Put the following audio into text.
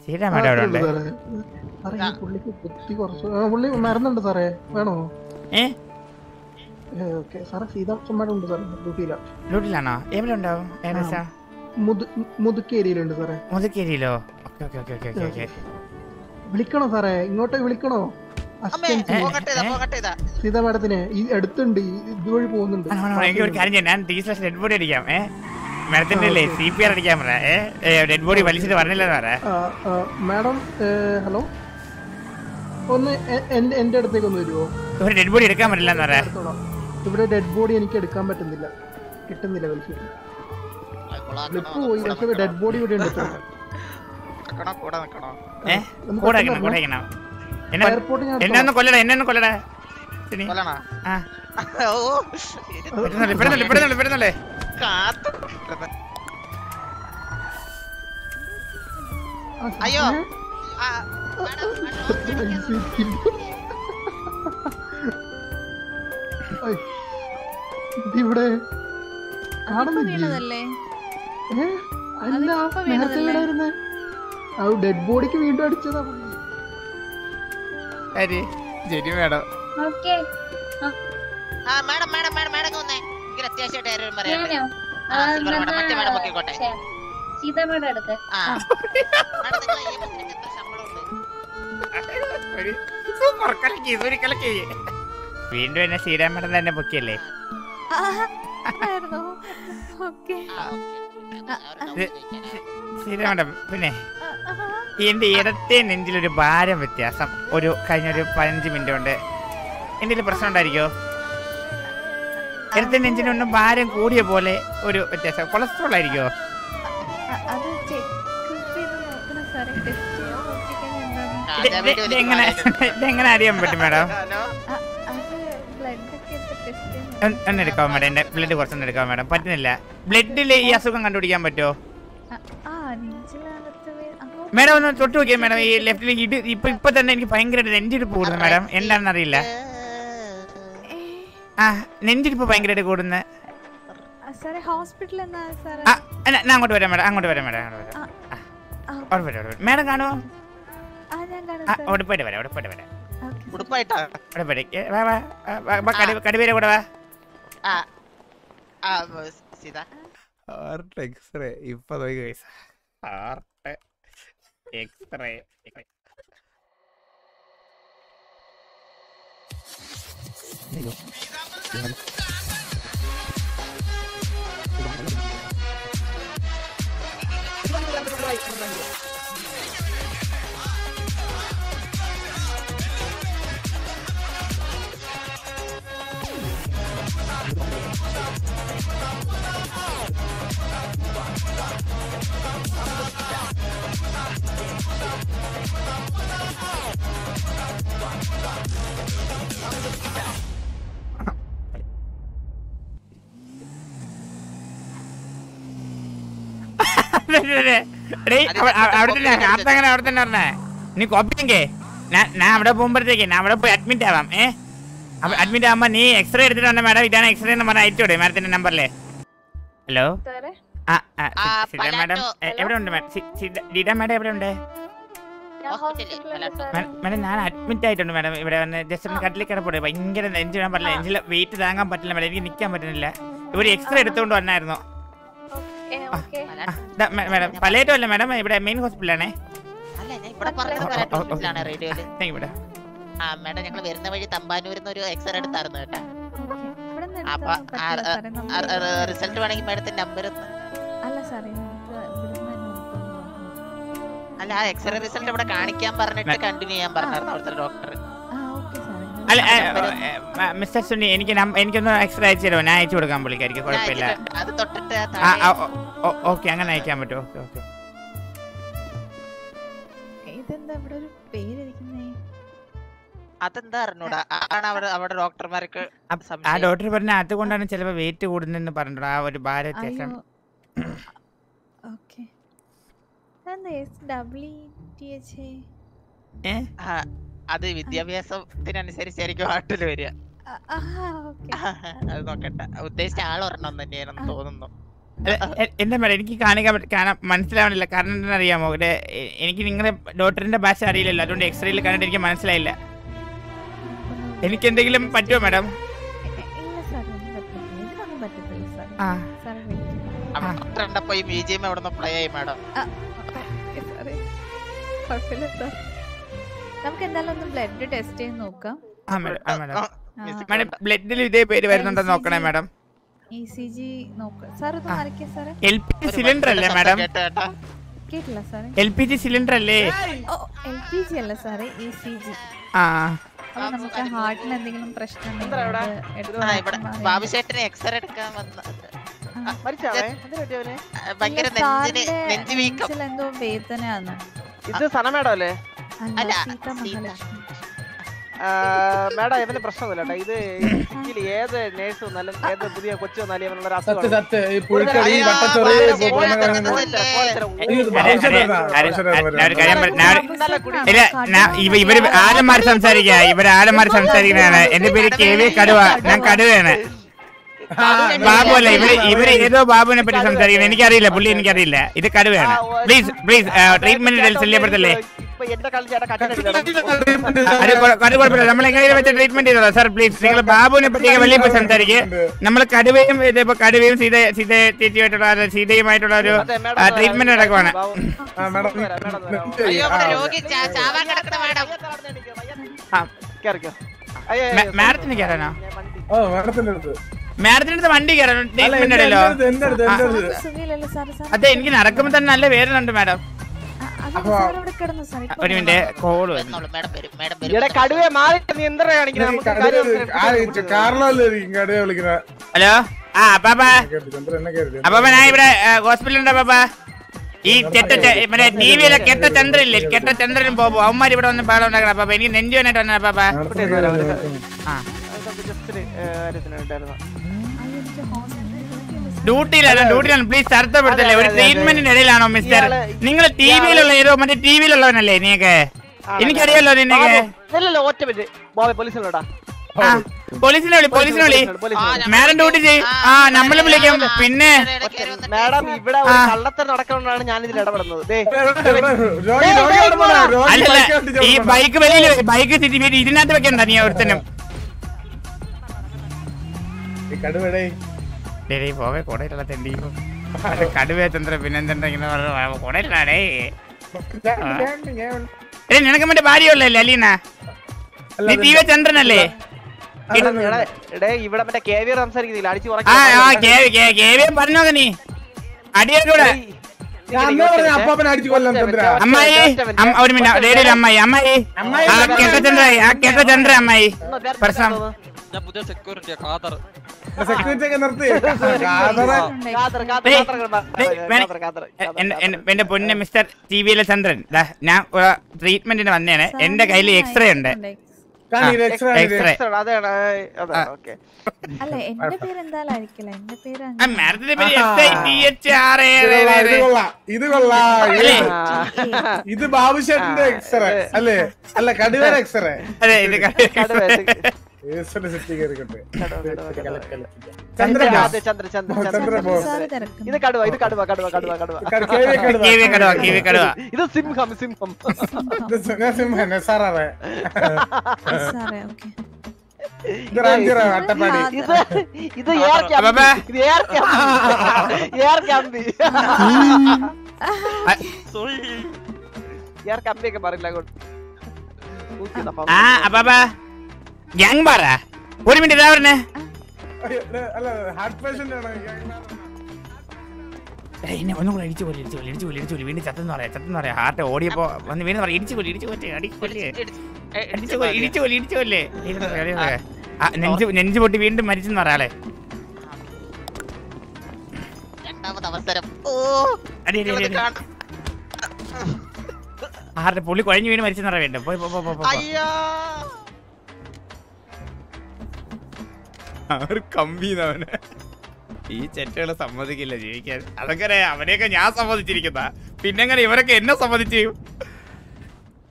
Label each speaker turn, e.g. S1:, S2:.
S1: Sita madam അവിടെ ഉണ്ട്
S2: സാറേ സാറേ ഈ പുള്ളിക്ക് ബുദ്ധി കുറച്ച് ആ, പുള്ളി മരുന്നുണ്ട് സാറേ വേണോ
S1: ഏ
S2: ഓക്കെ സാറേ സീതാംശന്മാരും ഉണ്ട് സാറേ ഡ്യൂട്ടിയില്ല
S1: ഡ്യൂട്ടിലാണോ എവിടെ ഉണ്ടാവും ഏകദേശം
S2: മുതു മുതുക്കേരിയിലുണ്ട് സാറേ
S1: മുതുക്കേരിയിലോ okay okay okay okay okay okay
S2: വിളിക്കണോ സാറേ ഇങ്ങോട്ടേക്ക് വിളിക്കണോ
S3: അമ്മേ
S2: അസിസ്റ്റൻസ്
S3: പോകട്ടെ ഇതാ, പോകട്ടെ ഇതാ.
S2: സീതാ മാഡത്തിനെ ഈ അടുത്തുണ്ട് ഈ ഇതുവഴി പോകുന്നുണ്ട്
S1: എനിക്ക് ഒരു കാര്യം ചെയ്യാം ഞാൻ ടീ സ്ലാഷ് ഡെഡ് ബോഡി അടിക്കാം ഏ മാഡത്തിന്റെ അല്ലേ സി പി ആർ അടിക്കാൻ പറ ഏ ഡെഡ് ബോഡി വലിച്ചിട്ട് പറഞ്ഞില്ലെന്ന് പറ
S2: ആ, ആ, മാഡം ഏ, ഹലോ ഒന്ന് എ- എന്റെ എന്റെ അടുത്തേക്ക് ഒന്ന് വരുമോ
S1: ഒരു ഡെഡ് ബോഡി എടുക്കാൻ പറ്റില്ല എന്ന് പറ
S2: എടുത്തോളാം. ഇവിടെ ഡെഡ് ബോഡി എനിക്ക് എടുക്കാൻ പറ്റുന്നില്ല കിട്ടുന്നില്ല വലിച്ചിട്ട്
S3: ആ, കൊള്ളാം,
S2: ലിപ്പ്
S3: കൊള്ളാം,
S2: പോയി
S3: കൂടെ
S2: പക്ഷെ ഡെഡ് ബോഡി ഇവിടെ ഉണ്ട്
S3: നിക്കണോ, കൂടെ നിക്കണോ?
S1: ഏ
S2: ഒന്ന്
S1: കൂടെ
S2: പെട്ടെന്ന്
S1: വയ്ക്കണം കൂടെ വയ്ക്കണം എന്നെ
S2: എയർപോർട്ട് ഞാൻ
S1: എന്നെ ഒന്ന് കൊല്ലടാ എന്നെ ഒന്ന് കൊല്ലടാ ശരി.
S3: കൊല്ലണോ?
S1: ആ
S3: ഓ,
S1: പെട്ടെന്നല്ലേ പെട്ടെന്നല്ലേ പെട്ടെന്നല്ലേ പെട്ടെന്നല്ലേ
S3: കാത്ത് നിൽക്കുന്നു. അയ്യോ. ആ, മാഡം, മാഡം,
S2: ഇവിടെ
S4: അതിപ്പോ
S2: കാണുന്നില്ലേ
S4: വീണതല്ലേ
S2: ഏ? അല്ല
S4: അതിപ്പോ
S2: നേരത്തെ
S4: വീണതല്ലേ?
S2: വീണായിരുന്നേ ആ ഡെഡ് ബോഡിക്ക് വീണ്ടും അടിച്ചതാ പുള്ളി
S1: ശരി ശരി മേഡം
S5: ഓക്കെ
S3: ആ, മാഡം, മാഡം, മാഡം, മാഡം ഇങ്ങ് വന്നേ. എനിക്കൊരു അത്യാവശ്യമായിട്ട് കാര്യം പറയാനുണ്ട്.
S5: ഞാനോ
S3: ആ, സിൽവർ മാഡം, മറ്റേ മാഡം പൊക്കിക്കോട്ടെ.
S5: സീതാമ്മയുടെ അടുത്ത്
S3: ആ. മാഡം, നിങ്ങളെ ഈ ബസ്സിനൊക്കെ എത്ര ശമ്പളമുണ്ട്?
S1: സൂപ്പർ കലക്കി സൂരി കലക്കി വീണ്ടും എന്നെ ശ്രീരാം മേഡം തന്നെ പൊക്കിയല്ലേ
S4: ആയിരുന്നോ ഓക്കെ
S3: ആ, ഓക്കേ. ആ, ഒരു doubt ചോദിക്കാനാ.
S1: ശ്രീരാം മേഡം പിന്നെ എന്റെ ഇടത്തെ നെഞ്ചിലൊരു ഭാരം വ്യത്യാസം ഒരു കഴിഞ്ഞ ഒരു പതിനഞ്ച് മിനിറ്റ് കൊണ്ട് എന്തെങ്കിലും പ്രശ്നം ഉണ്ടായിരിക്കോ ഇടത്തെ നെഞ്ചിനൊന്നും ഭാരം കൂടിയ പോലെ ഒരു വ്യത്യാസം കൊളസ്ട്രോൾ ആയിരിക്കോ
S4: അത് ചെക്ക് ചെയ്ത് നോക്കണം സാറേ ടെസ്റ്റ് ചെയ്ത് നോക്കിക്കഴിഞ്ഞാൽ എന്താണ്
S1: ഇത്
S3: രാജാവിന്റെ
S1: ഇത്
S3: ഒരു
S1: ഇതെങ്ങനെ
S3: കാര്യം.
S1: ഇതെങ്ങനെ അറിയാൻ പറ്റും മേഡം
S3: ഹലോ?
S4: അ- അത് ബ്ലഡ് ഒക്കെ എടുത്ത് ടെസ്റ്റ് ചെയ്ത്
S1: ഒന്ന് ഒന്ന് എടുക്കാമോ മേഡം എന്റെ ബ്ലഡ് കുറച്ചൊന്ന് എടുക്കാമോ മേഡം പറ്റുന്നില്ല ബ്ലഡിൽ ഈ അസുഖം കണ്ടുപിടിക്കാൻ പറ്റുമോ
S4: ആ- ആ നെഞ്ചിനകത്ത് വേ- അതോ
S1: മേഡം ഒന്ന് തൊട്ട് നോക്കിയാൽ മേഡം ഈ ലെഫ്റ്റിൽ ഇത് ഇപ്പൊ ഇപ്പൊ തന്നെ എനിക്ക് ഭയങ്കര നെഞ്ചിരിപ്പ് കൂടുന്നു മേഡം എന്താണെന്ന് അറിയില്ല
S4: ഏ,
S1: ആ നെഞ്ചിരിപ്പ് ഭയങ്കരമായിട്ട് കൂടുന്ന
S4: ആ, സാറേ ഹോസ്പിറ്റലിൽ എന്നാ സാറേ
S1: ആ എന്നാ, ഞാൻ അങ്ങോട്ട് വരാം മേഡം അങ്ങോട്ട് വരാം മേഡം അങ്ങോട്ട് വരാം
S4: ആ, ആ,
S1: അവിടെ വരാം അവിടെ വരാം മേഡം കാണുമോ
S4: ആ ഞാൻ കാണും
S1: ആ
S4: സാർ
S1: അവിടെ പോയിട്ട് വരാം അവിടെ പോയിട്ട് വരാം
S4: ഓക്കെ
S3: ഉടുപ്പായിട്ടാ
S1: അവിടെ പോയിട്ട് ഏ, വാ വാ ആ, വാ, വാ കടി കടിവേരെ കൂടെ വാ
S3: ആ ആ സീത
S1: ഹാർട്ട് എക്സ്റേ ഇപ്പൊ നോക്കി guys. ഹാർട്ട് എക്സ്റേ അവിടെ തന്നെ ഹാർട്ട് അങ്ങനെ അവിടെ തന്നെ പറഞ്ഞേ നീ കോപ്പിയെങ്കേ ഞാൻ ഞാൻ അവിടെ പോകുമ്പോഴത്തേക്ക് ഞാൻ അവിടെ പോയി അഡ്മിറ്റ് ആവാം ഏ അഡ്മിറ്റ് ആവുമ്പോ നീ എക്സ്റേ എടുത്തിട്ട് വന്ന മാഡം ഇതാണ് എക്സ്റേ എന്ന് പറഞ്ഞാൽ അയച്ചു വിടും മാഡത്തിന്റെ നമ്പറിലെ ഹലോ
S4: സാറേ
S1: ആ ആ
S3: ആ,
S1: സി- സിദ്ധ മാഡം
S3: പലാറ്റോ.
S1: എ- എവിടെ ഉണ്ട് മാഡം സി- സിദ്ധ- ഡീഡ മാഡം എവിടെ ഉണ്ട്
S4: ഞാൻ
S3: ഹോസ്പിറ്റലിൽ
S4: ഹോസ്പിറ്റലിൽ
S3: അല്ല,
S4: സാറേ
S1: മാഡം ഞാൻ അഡ്മിറ്റ് ആയിട്ടുണ്ട് മാഡം ഇവിടെ വന്ന് ജസ്റ്റ് ഒന്ന് കട്ടിലേക്ക് കിടപ്പുണ്ട് ഭയങ്കര നെഞ്ച് ഞാൻ പറ്റില്ല നെഞ്ചിൽ വെയിറ്റ് താങ്ങാൻ പറ്റില്ല മാഡം എനിക്ക് നിൽക്കാൻ പറ്റുന്നില്ല ഒരു എക്സ്റേ എടുത്തുകൊണ്ട് വന്നായിരുന്നു
S4: ഓക്കെ ഓക്കെ
S1: ആ, ദാ, മേ- മാഡം പലേറ്റോ അല്ല മാഡം ഇവിടെ മെയിൻ ഹോസ്പിറ്റലാണേ
S3: അല്ല ഞാൻ ഇവിടെ പറഞ്ഞത് പലാറ്റ ഹോസ്പിറ്റലാണ് റേഡിയോയില്
S1: താങ്ക് യു മാഡം
S3: ആ മേഡം ഞങ്ങൾ വരുന്ന വഴി തമ്പാനൂരിന്ന് ഒരു എക്സ്റേ എടുത്തായിരുന്നു കേട്ടാ
S4: ഇവിടെ നിന്ന്
S3: അപ്പൊ
S4: എടുത്താൽ പറ്റില്ല സാറേ നമ്മൾ
S3: റിസൾട്ട് വേണമെങ്കിൽ മേഡത്തിന്റെ നമ്പർ
S4: അല്ല സാറേ നമുക്ക് ഇവിടുന്ന് തന്നെ നോക്കാം
S3: അല്ല ആ എക്സ്റേ റിസൾട്ട് ഇവിടെ കാണിക്കാൻ പറഞ്ഞിട്ട്
S1: മേ-
S3: കണ്ടിന്യൂ ചെയ്യാൻ പറഞ്ഞായിരുന്നു അവിടുത്തെ ഡോക്ടർ
S4: ആ ഓക്കെ സാറേ
S1: അല്ല മിസ്റ്റർ സുനി എനിക്ക് നം- എനിക്കൊന്ന് എക്സ്ട്രാ അയച്ചു തരുമോ ഞാൻ അയച്ചു കൊടുക്കാൻ പുള്ളിക്കായിരിക്കും കുഴപ്പമില്ല
S3: അത് തൊട്ടിട്ട്
S1: ആ
S3: താഴെ
S1: ഓക്കെ അങ്ങനെ അയക്കാൻ പറ്റുമോ ഓക്കെ ഓക്കെ
S4: ഇതെന്താ ഇവിടെ ഒരു പേരിരിക്കുന്നേ
S3: അതെന്താ അറിഞ്ഞൂടാ ആണ് അവിടെ അവിടെ ഡോക്ടർമാർക്ക്
S1: ആ
S3: സംശയം.
S1: ഡോക്ടർ പറഞ്ഞ അതുകൊണ്ടാണ് ചിലപ്പോൾ വെയിറ്റ് കൂടുന്നതെന്ന് പറഞ്ഞിട്ടുണ്ട് ആ ഒരു ഭാര വ്യത്യാസം
S4: അയ്യോ ഓക്കെ എന്താ എസ് ഡബ്ല്യു ടി എച്ച്
S1: ഏ
S3: ആ, അത് വിദ്യാഭ്യാസത്തിനനുസരിച്ചായിരിക്കും ആട്ടിൽ വരിക
S4: ഓക്കെ
S3: അത് നോക്കട്ടെ ഉദ്ദേശിച്ച ആൾ ഒരെണ്ണം തന്നെയാണെന്ന് തോന്നുന്നു
S1: എ- എന്റെ മേഡം എനിക്ക് കാണിക്കാൻ പറ്റ- കാണാൻ മനസ്സിലാവണില്ല കാരണം എന്താണെന്ന് അറിയാമോ ഇവിടെ എ- എനിക്ക് നിങ്ങളുടെ ഡോക്ടറിന്റെ ഭാഷ അറിയില്ലല്ലോ അതുകൊണ്ട് എക്സ്റേയിൽ കണ്ടിട്ട് എനിക്ക് മനസ്സിലായില്ല എനിക്ക് എന്തെങ്കിലും പറ്റുമോ മാഡം
S4: ഇല്ല സാർ ഒന്നും പറ്റത്തില്ല ഇതിനൊന്നും പറ്റത്തില്ല സാർ
S1: ആ
S4: സാർ വെയിറ്റ്
S3: അവിടെ കണ്ടപ്പോ ഈ ബി ജി എം എവിടെ നിന്ന് പ്ലേ ആയി മാഡം
S4: സാറേ കുഴപ്പമില്ല സാർ നമുക്ക് എന്തായാലും ഒന്ന് ബ്ലഡ് ടെസ്റ്റ് ചെയ്ത് നോക്കാം
S1: ആ മാഡം ആ മാഡം
S4: ആ,
S1: മാഡം ബ്ലഡിൽ ഇതേ പേര് വരുന്നുണ്ടോ നോക്കണേ മാഡം
S4: ഇ സി ജി നോക്കാം സാർ ഒന്ന്
S1: ആ.
S4: വരയ്ക്കുക സാറേ
S1: എൽ പി ജി സിലിണ്ടർ അല്ലേ മാഡം
S3: കേട്ടോ കേട്ടോ
S4: കേട്ടില്ല സാറേ
S1: എൽ പി ജി സിലിണ്ടർ അല്ലേ
S4: ഓ എൽ പി ജി അല്ല സാറേ ഇ സി ജി
S1: ആ
S4: അപ്പൊ നമുക്ക് ഹാർട്ടിന് എന്തെങ്കിലും പ്രശ്നം
S6: എന്താ ഇവിടെ?
S3: ആ ഇവിടെ ബാബുശേട്ടന് എക്സ്റേ എടുക്കാൻ വന്ന
S6: മരിച്ചാവേ എന്ത് പറ്റിയവന്
S3: ആ, ഭയങ്കര നെഞ്ചിന് നെഞ്ച് വീക്കം
S4: എന്തോ വേദനയാണ്
S6: ഇത് സനമേടം അല്ലേ
S4: അല്ല
S3: അല്ല,
S4: സീത
S3: സീത.
S4: മഹാലക്ഷ്മി
S6: മേഡം ഇവന് പ്രശ്നമൊന്നുമില്ല കേട്ടോ ഇത് സിറ്റിയിൽ ഏത് നേഴ്സ് വന്നാലും ഏത് പുതിയ കൊച്ചു വന്നാലും ഇവനുള്ള ഒരു
S2: സത്യ
S6: അസുഖമാണ്
S2: സത്യ ഈ പുഴുക്കടി
S3: അയ്യോ,
S2: വട്ടച്ചൊറി
S3: ബാബുശേട്ടൻ
S2: പൂർണ്ണ
S3: വന്നതല്ലേ?
S2: ഇത്
S1: അരെ, അരെ, അരെ, ഞാൻ ഒരു കാര്യം പറ- ഞാൻ ഒരു- ഇല്ല ഞാൻ ഇവ ഇവര് ആലന്മാർ സംസാരിക്കുക ഇവര് ആലന്മാർ സംസാരിക്കുന്നതാണ് എന്റെ പേര് കെ വി കടുവ ഞാൻ കടുവയാണ് ബാബു അല്ല ഇവര് ഇവര് ഏതോ ബാബുവിനെ പറ്റി സംസാരിക്കുന്നത് എനിക്കറിയില്ല പുള്ളി എനിക്കറിയില്ല ഇത് കടുവയാണ് പ്ലീസ് പ്ലീസ് ട്രീറ്റ്മെന്റ് ശല്യപ്പെടുത്തല്ലേ
S6: ഇപ്പൊ എന്റെ കളി ചേട്ടാ കട്ടിലെടുക്കണം
S1: അത് കൊ- അത് കുഴപ്പമില്ല നമ്മൾ എങ്ങനെയും വെച്ച് ട്രീറ്റ്മെന്റ് ചെയ്തോ സാർ പ്ലീസ് നിങ്ങൾ ബാബുവിനെ പറ്റി വലിയ ഇപ്പൊ സംസാരിക്കുക നമ്മൾ കടുവയും ഇതിപ്പോ കടുവയും സീത സീത ചേച്ചിയുമായിട്ടുള്ള അത് സീതയുമായിട്ടുള്ള ഒരു ട്രീറ്റ്മെന്റ് നടക്കുവാണ്
S3: അയ്യോ ഇവിടെ രോഗി ചാ- ചാവാൻ കിടക്കണ മാഡം
S1: ആ,
S6: കേറിക്കോ
S1: മേ- മാഡത്തിന് കയറാനോ
S2: ഓ മാഡത്തിന്റെ അടുത്ത്
S1: മാഡത്തിന്റെ അടുത്ത് വണ്ടി കയറാനോ
S2: അല്ല
S1: ട്രീറ്റ്മെന്റ്
S2: എന്റെ
S1: ഇടല്ലോ
S2: അടുത്ത് എന്റെ അടുത്ത് എന്റെ അടുത്ത്
S4: സുഖയില്ലല്ലോ സാർ സാർ
S1: അതെ എനിക്ക് നടക്കുമ്പോ തന്നെ നല്ല വേദന ഉണ്ട് മാഡം
S4: അത് സാർ ഇവിടെ കിടന്നു സാർ ഇപ്പൊ
S1: ഒരു മിനിറ്റ് കോള് വരുന്നു
S3: എന്നോളൂ മാഡം വരും മാഡം
S6: ഇവിടെ
S3: വരും
S6: കടുവയെ മാറി നീ എന്താ കാണിക്കുന്നത് നമുക്ക് കാര്യം
S2: കാരണമല്ലേ കടുവ വിളിക്കുന്ന
S1: ഹലോ ആ അപ്പാപ്പ
S2: ചന്ദ്രൻ എന്നെ കരുതി
S1: അപ്പാപ്പ ഞാൻ ഇവിടെ ഹോസ്പിറ്റലുണ്ട് അപ്പാപ്പ ഈ കെട്ട ചെ- മറ്റേ ടി വിയിലെ കെട്ട ചന്ദ്രൻ ഇല്ലേ കെട്ട ചന്ദ്രനും പോകും അവന്മാർ ഇവിടെ വന്ന് പാടം ഉണ്ടാക്കണം അപ്പാപ്പ എനിക്ക് നെഞ്ചു വേണ്ടിട്ട് വന്ന അപ്പാപ്പ ആ
S6: ജസ്റ്റ് കാര്യത്തിനുണ്ടായിരുന്നു
S4: അയ്യോ, എനിക്ക് ഹോസ്പിറ്റലിൽ
S1: ഡ്യൂട്ടിയിലാണ് ഡ്യൂട്ടിയിലാണ് പ്ലീസ് തരത്തപ്പെടുത്തല്ലേ ഒരു ട്രീറ്റ്മെന്റിന്റെ ഇടയിലാണോ മിസ്റ്റർ നിങ്ങൾ ടി വിയിലുള്ള ഏതോ മറ്റേ ടി വിയിലുള്ളവനല്ലേ നീയൊക്കെ എനിക്കറിയാലോ നിന്നൊക്കെ
S6: ഇല്ലല്ലോ ഒറ്റ മിനിറ്റ് ബോബെ പോലീസിലോട്ടാ
S1: ആ പോലീസിനെ വിളി പോലീസിനെ വിളി മാഡം ഡ്യൂട്ടി ചെയ്യും ആ നമ്മളെ വിളിക്കാം പിന്നെ
S6: മാഡം ഇവിടെ ഒരു
S1: ആ.
S6: കള്ളത്തരം നടക്കണമെന്നാണ് ഞാൻ ഇതിൽ ഇടപെടുന്നത് ദേ,
S2: രോഗി രോഗി അവിടെ പോണോ? രോഗി
S1: അല്ലല്ല
S2: ബൈക്ക് ഓടിച്ച്
S1: ഈ
S2: പോണോ?
S1: ബൈക്ക് വെളിയിൽ ബൈക്ക് സ്ഥിതി ഇതിനകത്ത് വെക്കണ്ട നീ ഒരുത്തനും
S2: ഈ കടുവടേ
S1: ഡേ പോകെ കൊടയിലുള്ള തെണ്ടി കടുവ ചന്ദ്ര പിന്നെന്താ ഇങ്ങനെ പറഞ്ഞു കൊടയിലാടേ ഏ നിനക്ക് മറ്റേ ഭാര്യയുള്ളല്ലേ അലീന നീ ടി വി ചന്ദ്രനല്ലേ
S6: എടാ, എടേ ഇവിടെ മറ്റേ കെ വി സംസാരിക്കുന്നില്ല അടിച്ചു
S1: ആ ആ കേവി കേ- കേവിയെ പറഞ്ഞോക്ക നീ അടിയൊക്കെ
S2: ഞാൻ അന്നേ പറഞ്ഞ അപ്പാപ്പനെ അടിച്ചു കൊല്ലാൻ ചന്ദ്ര
S1: അമ്മായി അമ്മ- ഒരു മിനിറ്റ് റേഡിയോയിൽ അമ്മായി അമ്മായി ആ കേട്ട ചന്ദ്ര ആ കേട്ട ചന്ദ്ര അമ്മായി പ്രശ്നം
S7: ഞാൻ പുതിയ സെക്യൂരിറ്റിയാ ഖാദർ
S2: സെക്യൂരിറ്റി ഒക്കെ നിർത്തി കാതറ
S1: ഡേയ്, ഡേയ്, വേണേ- എന്റെ- എന്റെ- എന്റെ പൊന്നെ മിസ്റ്റർ ടി വിയിലെ ചന്ദ്രൻ ദാ, ഞാൻ ട്രീറ്റ്മെന്റിന് വന്നേനെ എന്റെ കയ്യിൽ എക്സ്റേ ഉണ്ട്
S2: കാണി എക്സ്ട്രാ
S1: എക്സ്റേ
S6: അതാണ് അതെ ഓക്കെ
S4: അല്ല എന്റെ പേര് എന്തായാലും ആയിരിക്കില്ല എന്റെ പേര്
S1: ആ
S4: അങ്ങനെ.
S1: മാഡത്തിന്റെ പേര് S I T H R A
S2: ഇത് കൊള്ളാം ഇത് കൊള്ളാം ഇത് കൊള്ളാം
S1: അല്ലേ?
S2: ഇത് ബാബുശേട്ടന്റെ എക്സ്റേ അല്ലേ അല്ല കടുവയുടെ എക്സ്റേ
S1: അതെ ഇത്
S2: സെറ്റി കയറിക്കട്ടെ
S6: ചന്ദ്ര
S2: ചന്ദ്രൻ
S6: ചന്ദ്ര ചന്ദ്ര
S2: ചന്ദ്ര
S6: ചന്ദ്ര
S2: ബോസ്
S4: സാറ് തിരക്കുന്നു
S6: ഇത് കടുവ ഇത് കടുവ കടുവ കടുവ കടുവ
S2: കേവി കടുവ
S1: കീവി കടുവ കീവി കടുവ
S6: ഇത് സിംഹം സിംഹം
S2: ഇത് ഞാൻ സിംഹൻ സാറാവേ
S4: സാറേ ഓക്കെ
S2: ഇത് റാഞ്ചിറ അട്ടപ്പാടി
S6: ഇത് ഇത് എയർ
S1: അപ്പപ്പ.
S6: ക്യാമ്പ് ഇത് air camp air camp air camp ഒക്കെ പറയില്ല അങ്ങോട്ട് ഊക്കി തപ്പാ.
S1: ആ അപ്പാപ്പ ഗ്യാങ് ബാറ ഒരു മിനിറ്റ് ഇതാ പറഞ്ഞേ
S2: അയ്യോ, ഇത് അല്ല ഹാർട്ട് പേഷ്യന്റ് ആണ്
S1: എടാ, എന്നെ ഒന്നും കൂടെ ഇടിച്ചു പോലെ ഇടിച്ചു പോലെ ഇടിച്ചു പോലെ ഇടിച്ചു പോലെ വീണ്ടും ചത്തെന്ന് പറയാം ചത്തെന്ന് പറയാം ഹാർട്ട് ഓടിയപ്പോ വന്ന് വീണ്ടും പറയാം ഇടിച്ചു പോലെ ഇടിച്ചു പോലെ അടി കൊല്ലേ ഇടിച്ചു പോലെ ഇടിച്ചു പോലെ ഇടിച്ചു പോലെ ഇരുന്ന് പറയാം, ഇരുന്ന് പറയാം. ആ, നെഞ്ച് നെഞ്ച് പൊട്ടി വീണ്ടും മരിച്ചെന്ന് പറയാളെ
S3: രണ്ടാമത് അവസരം ഓ
S1: അടി അടി അടി
S3: നിങ്ങളത്
S1: അടി
S3: കാണ-
S1: ആരുടെ പുള്ളി കുഴഞ്ഞു വീണ് മരിച്ചെന്ന് പറയാൻ വേണ്ട പോയി പോ പോ, പോ, പോ, പോ.
S3: അയ്യോ
S1: ആറ് കമ്പിന്നവന് ഈ ചെറ്റകളെ സമ്മതിക്കില്ല ജീവിക്കാൻ അതൊക്കെ അവനെയൊക്കെ ഞാൻ സമ്മതിച്ചിരിക്കുന്ന പിന്നെങ്ങനെ ഇവരൊക്കെ എന്നെ സമ്മതിച്ചു